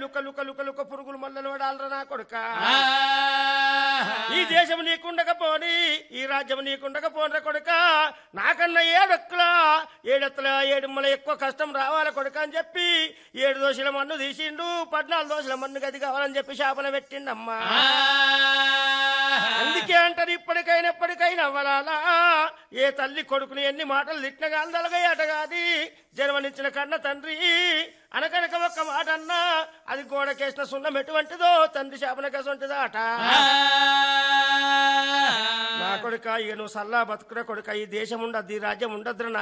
లుక లుక లుక లుక పురుగులు మల్ల నోడాలరా నా కొడుక ఆ, ఈ దేశం నీకుండకపోని ఈ రాజ్యం నీకుండకపోనరా కొడుక నాకన్నా ఏడొక్కుల ఏడెత్తుల ఏడుమ్మల ఎక్కువ కష్టం రావాల కొడుక అని చెప్పి ఏడు దోశల మన్ను తీసిండు పద్నాలుగు దోశల మన్ను గది కావాలని చెప్పి శాపన పెట్టిండమ్మా ఆ, అందుకే అంటారు ఇప్పటికైనా ఎప్పటికైనా అవ్వాలా ఏ తల్లి కొడుకుని ఎన్ని మాటలు తిట్టినగాలదలగయ్యట కాది జన్మనిచ్చిన కన్న తండ్రి అనకనక ఒక్క మాట అన్నా అది గోడకేసిన సున్నం ఎటువంటిదో తండ్రి శాపన కసంటిదో అట ఆ, నా కొడుక ఇక నువ్వు సల్లా బతుకున్న కొడుక ఈ దేశం ఉండద్దు ఈ రాజ్యం ఉండద్దు